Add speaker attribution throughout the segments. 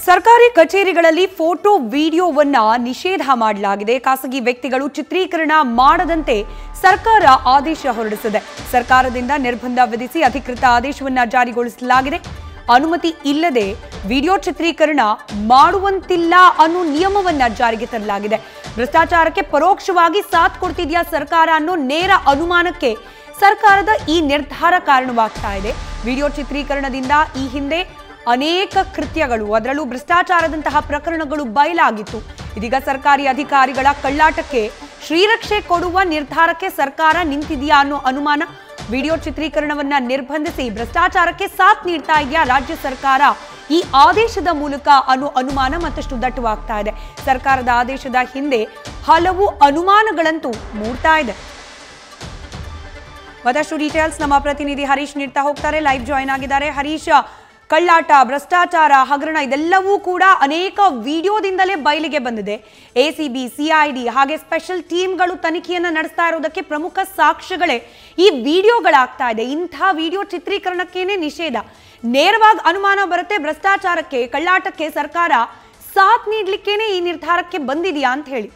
Speaker 1: ಸರ್ಕಾರಿ ಕಚೇರಿಗಳಲ್ಲಿ ಫೋಟೋ ವಿಡಿಯೋವನ್ನ ನಿಷೇಧ ಮಾಡಲಾಗಿದೆ ಖಾಸಗಿ ವ್ಯಕ್ತಿಗಳು ಚಿತ್ರೀಕರಣ ಮಾಡದಂತೆ ಸರ್ಕಾರ ಆದೇಶ ಹೊರಡಿಸಿದೆ ಸರ್ಕಾರದಿಂದ ನಿರ್ಬಂಧ ವಿಧಿಸಿ ಅಧಿಕೃತ ಆದೇಶವನ್ನ ಜಾರಿಗೊಳಿಸಲಾಗಿದೆ ಅನುಮತಿ ಇಲ್ಲದೆ ವಿಡಿಯೋ ಚಿತ್ರೀಕರಣ ಮಾಡುವಂತಿಲ್ಲ ಅನ್ನೋ ನಿಯಮವನ್ನ ಜಾರಿಗೆ ತರಲಾಗಿದೆ ಭ್ರಷ್ಟಾಚಾರಕ್ಕೆ ಪರೋಕ್ಷವಾಗಿ ಸಾಥ್ ಕೊಡ್ತಿದ್ಯಾ ಸರ್ಕಾರ ಅನ್ನೋ ನೇರ ಅನುಮಾನಕ್ಕೆ ಸರ್ಕಾರದ ಈ ನಿರ್ಧಾರ ಕಾರಣವಾಗ್ತಾ ಇದೆ ವಿಡಿಯೋ ಚಿತ್ರೀಕರಣದಿಂದ ಈ ಹಿಂದೆ ಅನೇಕ ಕೃತ್ಯಗಳು ಅದರಲ್ಲೂ ಭ್ರಷ್ಟಾಚಾರದಂತಹ ಪ್ರಕರಣಗಳು ಬಯಲಾಗಿತ್ತು ಇದೀಗ ಸರ್ಕಾರಿ ಅಧಿಕಾರಿಗಳ ಕಳ್ಳಾಟಕ್ಕೆ ಶ್ರೀರಕ್ಷೆ ಕೊಡುವ ನಿರ್ಧಾರಕ್ಕೆ ಸರ್ಕಾರ ನಿಂತಿದೆಯಾ ಅನ್ನೋ ಅನುಮಾನ ವಿಡಿಯೋ ಚಿತ್ರೀಕರಣವನ್ನ ನಿರ್ಬಂಧಿಸಿ ಭ್ರಷ್ಟಾಚಾರಕ್ಕೆ ಸಾಥ್ ನೀಡ್ತಾ ಇದೆಯಾ ರಾಜ್ಯ ಸರ್ಕಾರ ಈ ಆದೇಶದ ಮೂಲಕ ಅನ್ನೋ ಅನುಮಾನ ಮತ್ತಷ್ಟು ದಟ್ಟವಾಗ್ತಾ ಇದೆ ಸರ್ಕಾರದ ಆದೇಶದ ಹಿಂದೆ ಹಲವು ಅನುಮಾನಗಳಂತೂ ಮೂಡ್ತಾ ಇದೆ ಮತ್ತಷ್ಟು ಡೀಟೇಲ್ಸ್ ನಮ್ಮ ಪ್ರತಿನಿಧಿ ಹರೀಶ್ ನೀಡ್ತಾ ಹೋಗ್ತಾರೆ ಲೈವ್ ಜಾಯ್ನ್ ಆಗಿದ್ದಾರೆ ಹರೀಶ್ ಕಳ್ಳಾಟ ಭ್ರಷ್ಟಾಚಾರ ಹಗರಣ ಇದೆಲ್ಲವೂ ಕೂಡ ಅನೇಕ ವಿಡಿಯೋದಿಂದಲೇ ಬಯಲಿಗೆ ಬಂದಿದೆ ಎಸಿಬಿ ಸಿಐಡಿ ಹಾಗೆ ಸ್ಪೆಷಲ್ ಟೀಮ್ಗಳು ತನಿಖೆಯನ್ನ ನಡೆಸ್ತಾ ಇರೋದಕ್ಕೆ ಪ್ರಮುಖ ಸಾಕ್ಷ್ಯಗಳೇ ಈ ವಿಡಿಯೋಗಳಾಗ್ತಾ ಇದೆ ಇಂಥ ವಿಡಿಯೋ ಚಿತ್ರೀಕರಣಕ್ಕೇನೆ ನಿಷೇಧ ನೇರವಾಗಿ ಅನುಮಾನ ಬರುತ್ತೆ ಭ್ರಷ್ಟಾಚಾರಕ್ಕೆ ಕಳ್ಳಾಟಕ್ಕೆ ಸರ್ಕಾರ ಸಾಥ್ ನೀಡ್ಲಿಕ್ಕೇನೆ ಈ ನಿರ್ಧಾರಕ್ಕೆ ಬಂದಿದೆಯಾ ಅಂತ ಹೇಳಿ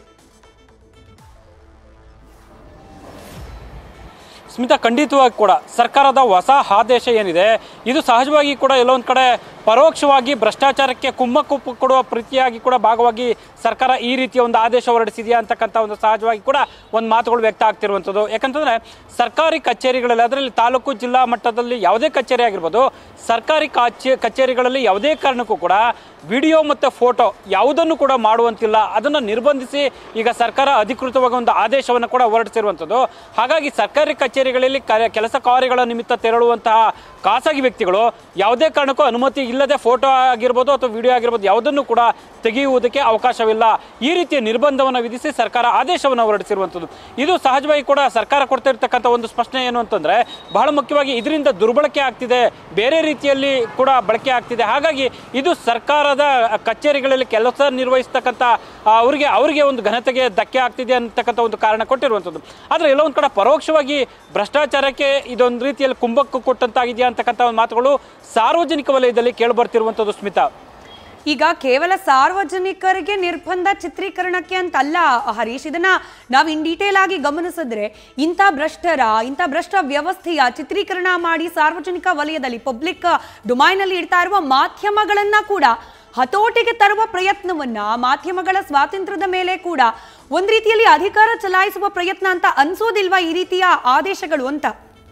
Speaker 2: ಸ್ಮಿತಾ ಖಂಡಿತವಾಗಿ ಕೂಡ ಸರ್ಕಾರದ ಹೊಸ ಆದೇಶ ಏನಿದೆ ಇದು ಸಹಜವಾಗಿ ಕೂಡ ಎಲ್ಲೊಂದು ಕಡೆ ಪರೋಕ್ಷವಾಗಿ ಭ್ರಷ್ಟಾಚಾರಕ್ಕೆ ಕುಮ್ಮಕ್ಕು ಪ- ಕೊಡುವ ಪ್ರೀತಿಯಾಗಿ ಕೂಡ ಭಾಗವಾಗಿ ಸರ್ಕಾರ ಈ ರೀತಿಯ ಒಂದು ಆದೇಶ ಹೊರಡಿಸಿದೆಯಾ ಅಂತಕ್ಕಂಥ ಒಂದು ಸಹಜವಾಗಿ ಕೂಡ ಒಂದು ಮಾತುಗಳು ವ್ಯಕ್ತ ಆಗ್ತಿರುವಂಥದ್ದು ಯಾಕಂತಂದ್ರೆ ಸರ್ಕಾರಿ ಕಚೇರಿಗಳಲ್ಲಿ ಅದರಲ್ಲಿ ತಾಲೂಕು ಜಿಲ್ಲಾ ಮಟ್ಟದಲ್ಲಿ ಯಾವುದೇ ಕಚೇರಿ ಆಗಿರ್ಬೋದು ಸರ್ಕಾರಿ ಕಾಚೆ ಕಚೇರಿಗಳಲ್ಲಿ ಯಾವುದೇ ಕಾರಣಕ್ಕೂ ಕೂಡ ವಿಡಿಯೋ ಮತ್ತು ಫೋಟೋ ಯಾವುದನ್ನು ಕೂಡ ಮಾಡುವಂತಿಲ್ಲ ಅದನ್ನು ನಿರ್ಬಂಧಿಸಿ ಈಗ ಸರ್ಕಾರ ಅಧಿಕೃತವಾಗಿ ಒಂದು ಆದೇಶವನ್ನು ಕೂಡ ಹೊರಡಿಸಿರುವಂಥದ್ದು ಹಾಗಾಗಿ ಸರ್ಕಾರಿ ಕಚೇರಿಗಳಲ್ಲಿ ಕ- ಕೆಲಸ ಕಾರ್ಯಗಳ ನಿಮಿತ್ತ ತೆರಳುವಂತಹ ಖಾಸಗಿ ವ್ಯಕ್ತಿಗಳು ಯಾವುದೇ ಕಾರಣಕ್ಕೂ ಅನುಮತಿ ಇಲ್ಲದೆ ಫೋಟೋ ಆಗಿರ್ಬೋದು ಅಥವಾ ವಿಡಿಯೋ ಆಗಿರ್ಬೋದು ಯಾವುದನ್ನು ಕೂಡ ತೆಗೆಯುವುದಕ್ಕೆ ಅವಕಾಶವಿಲ್ಲ ಈ ರೀತಿಯ ನಿರ್ಬಂಧವನ್ನು ವಿಧಿಸಿ ಸರ್ಕಾರ ಆದೇಶವನ್ನು ಹೊರಡಿಸಿರುವಂಥದ್ದು ಇದು ಸಹಜವಾಗಿ ಕೂಡ ಸರ್ಕಾರ ಕೊಡ್ತಾ ಇರ್ತಕ್ಕಂಥ ಒಂದು ಸ್ಪಷ್ಟನೆ ಏನು ಅಂತಂದ್ರೆ ಬಹಳ ಮುಖ್ಯವಾಗಿ ಇದರಿಂದ ದುರ್ಬಳಕೆ ಆಗ್ತಿದೆ ಬೇರೆ ರೀತಿಯಲ್ಲಿ ಕೂಡ ಬಳಕೆ ಆಗ್ತಿದೆ ಹಾಗಾಗಿ ಇದು ಸರ್ಕಾರದ ಕಚೇರಿಗಳಲ್ಲಿ ಕೆಲಸ ನಿರ್ವಹಿಸ್ತಕ್ಕಂಥ ಆ, ಅವರಿಗೆ ಅವರಿಗೆ ಒಂದು ಘನತೆಗೆ ಧಕ್ಕೆ ಆಗ್ತಿದೆ ಅಂತಕ್ಕಂಥ ಒಂದು ಕಾರಣ ಕೊಟ್ಟಿರುವಂಥದ್ದು ಆದರೆ ಎಲ್ಲೋ ಒಂದು ಕಡೆ ಪರೋಕ್ಷವಾಗಿ ಭ್ರಷ್ಟಾಚಾರಕ್ಕೆ ಇದೊಂದು ರೀತಿಯಲ್ಲಿ ಕುಂಭಕ್ಕೆ ಕೊಟ್ಟಂತಾಗಿದೆಯಾ ಅಂತಕ್ಕಂಥ ಒಂದು ಮಾತುಗಳು ಸಾರ್ವಜನಿಕ ವಲಯದಲ್ಲಿ ಕೇಳಿಬರ್ತಿರುವಂಥದ್ದು ಸ್ಮಿತಾ
Speaker 1: ಈಗ ಕೇವಲ ಸಾರ್ವಜನಿಕರಿಗೆ ನಿರ್ಬಂಧ ಚಿತ್ರೀಕರಣಕ್ಕೆ ಅಂತ ಅಲ್ಲ ಹರೀಶ್ ಇದನ್ನ ನಾವು ಇನ್ ಡೀಟೇಲ್ ಆಗಿ ಗಮನಿಸಿದ್ರೆ ಇಂಥ ಭ್ರಷ್ಟರ ಇಂಥ ಭ್ರಷ್ಟ ವ್ಯವಸ್ಥೆಯ ಚಿತ್ರೀಕರಣ ಮಾಡಿ ಸಾರ್ವಜನಿಕ ವಲಯದಲ್ಲಿ ಪಬ್ಲಿಕ್ ಡೊಮೈನಲ್ಲಿ ಇಡ್ತಾ ಇರುವ ಮಾಧ್ಯಮಗಳನ್ನ ಕೂಡ ಹತೋಟಿಗೆ ತರುವ ಪ್ರಯತ್ನವನ್ನ ಮಾಧ್ಯಮಗಳ ಸ್ವಾತಂತ್ರ್ಯದ ಮೇಲೆ ಕೂಡ ಒಂದ್ ರೀತಿಯಲ್ಲಿ ಅಧಿಕಾರ ಚಲಾಯಿಸುವ ಪ್ರಯತ್ನ ಅಂತ ಅನ್ಸೋದಿಲ್ವಾ ಈ ರೀತಿಯ ಆದೇಶಗಳು ಅಂತ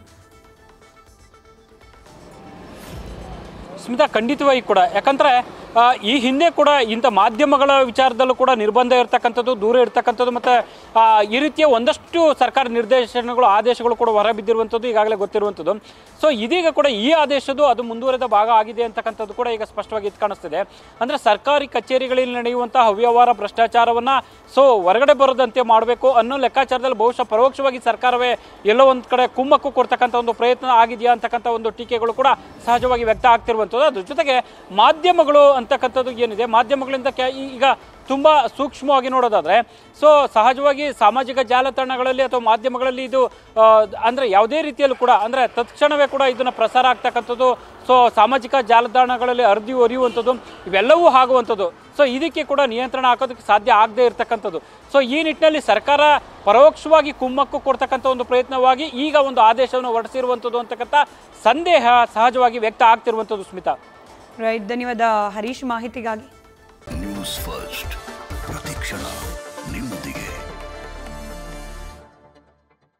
Speaker 2: ಸ್ಮಿತಾ ಖಂಡಿತವಾಗಿ ಕೂಡ ಯಾಕಂದ್ರೆ ಆ, ಈ ಹಿಂದೆ ಕೂಡ ಇಂಥ ಮಾಧ್ಯಮಗಳ ವಿಚಾರದಲ್ಲೂ ಕೂಡ ನಿರ್ಬಂಧ ಇರ್ತಕ್ಕಂಥದ್ದು ದೂರ ಇರ್ತಕ್ಕಂಥದ್ದು ಮತ್ತು ಈ ರೀತಿಯ ಒಂದಷ್ಟು ಸರ್ಕಾರ ನಿರ್ದೇಶನಗಳು ಆದೇಶಗಳು ಕೂಡ ಹೊರಬಿದ್ದಿರುವಂಥದ್ದು ಈಗಾಗಲೇ ಗೊತ್ತಿರುವಂಥದ್ದು ಸೊ ಇದೀಗ ಕೂಡ ಈ ಆದೇಶದ್ದು ಅದು ಮುಂದುವರೆದ ಭಾಗ ಆಗಿದೆ ಅಂತಕ್ಕಂಥದ್ದು ಕೂಡ ಈಗ ಸ್ಪಷ್ಟವಾಗಿ ಎದ್ದು ಕಾಣಿಸ್ತಿದೆ ಅಂದರೆ ಸರ್ಕಾರಿ ಕಚೇರಿಗಳಲ್ಲಿ ನಡೆಯುವಂತಹ ಅವ್ಯವಹಾರ ಭ್ರಷ್ಟಾಚಾರವನ್ನು ಸೊ ಹೊರಗಡೆ ಬರದಂತೆ ಮಾಡಬೇಕು ಅನ್ನೋ ಲೆಕ್ಕಾಚಾರದಲ್ಲಿ ಬಹುಶಃ ಪರೋಕ್ಷವಾಗಿ ಸರ್ಕಾರವೇ ಎಲ್ಲೋ ಒಂದು ಕಡೆ ಕುಮ್ಮಕ್ಕು ಕೊಡ್ತಕ್ಕಂಥ ಒಂದು ಪ್ರಯತ್ನ ಆಗಿದೆಯಾ ಅಂತಕ್ಕಂಥ ಒಂದು ಟೀಕೆಗಳು ಕೂಡ ಸಹಜವಾಗಿ ವ್ಯಕ್ತ ಆಗ್ತಿರುವಂಥದ್ದು ಅದ್ರ ಜೊತೆಗೆ ಮಾಧ್ಯಮಗಳು ಅಂತಕ್ಕಂಥದ್ದು ಏನಿದೆ ಮಾಧ್ಯಮಗಳಿಂದ ಕೆ- ಈ- ಈಗ ತುಂಬ ಸೂಕ್ಷ್ಮವಾಗಿ ನೋಡೋದಾದ್ರೆ ಸೊ ಸಹಜವಾಗಿ ಸಾಮಾಜಿಕ ಜಾಲತಾಣಗಳಲ್ಲಿ ಅಥವಾ ಮಾಧ್ಯಮಗಳಲ್ಲಿ ಇದು ಆ, ಅಂದ್ರೆ ಯಾವುದೇ ರೀತಿಯಲ್ಲೂ ಕೂಡ ಅಂದ್ರೆ ತತ್ಕ್ಷಣವೇ ಕೂಡ ಇದನ್ನ ಪ್ರಸಾರ ಆಗ್ತಕ್ಕಂಥದ್ದು ಸೊ ಸಾಮಾಜಿಕ ಜಾಲತಾಣಗಳಲ್ಲಿ ಹರಿದು ಹೊರಿಯುವಂಥದ್ದು ಇವೆಲ್ಲವೂ ಆಗುವಂಥದ್ದು ಸೊ ಇದಕ್ಕೆ ಕೂಡ ನಿಯಂತ್ರಣ ಹಾಕೋದಕ್ಕೆ ಸಾಧ್ಯ ಆಗದೇ ಇರತಕ್ಕಂಥದ್ದು ಸೊ ಈ ನಿಟ್ಟಿನಲ್ಲಿ ಸರ್ಕಾರ ಪರೋಕ್ಷವಾಗಿ ಕುಮ್ಮಕ್ಕು ಕೊಡ್ತಕ್ಕಂಥ ಒಂದು ಪ್ರಯತ್ನವಾಗಿ ಈಗ ಒಂದು ಆದೇಶವನ್ನು ಹೊರಡಿಸಿರುವಂಥದ್ದು ಅಂತಕ್ಕಂಥ ಸಂದೇಹ ಸಹಜವಾಗಿ ವ್ಯಕ್ತ ಆಗ್ತಿರುವಂಥದ್ದು ಸ್ಮಿತಾ
Speaker 1: ರೈಟ್ ಧನ್ಯವಾದ ಹರೀಶ್ ಮಾಹಿತಿಗಾಗಿ
Speaker 3: ನ್ಯೂಸ್ ಫಸ್ಟ್ ಪ್ರತಿಕ್ಷಣ ನಿಮ್ಮೊಂದಿಗೆ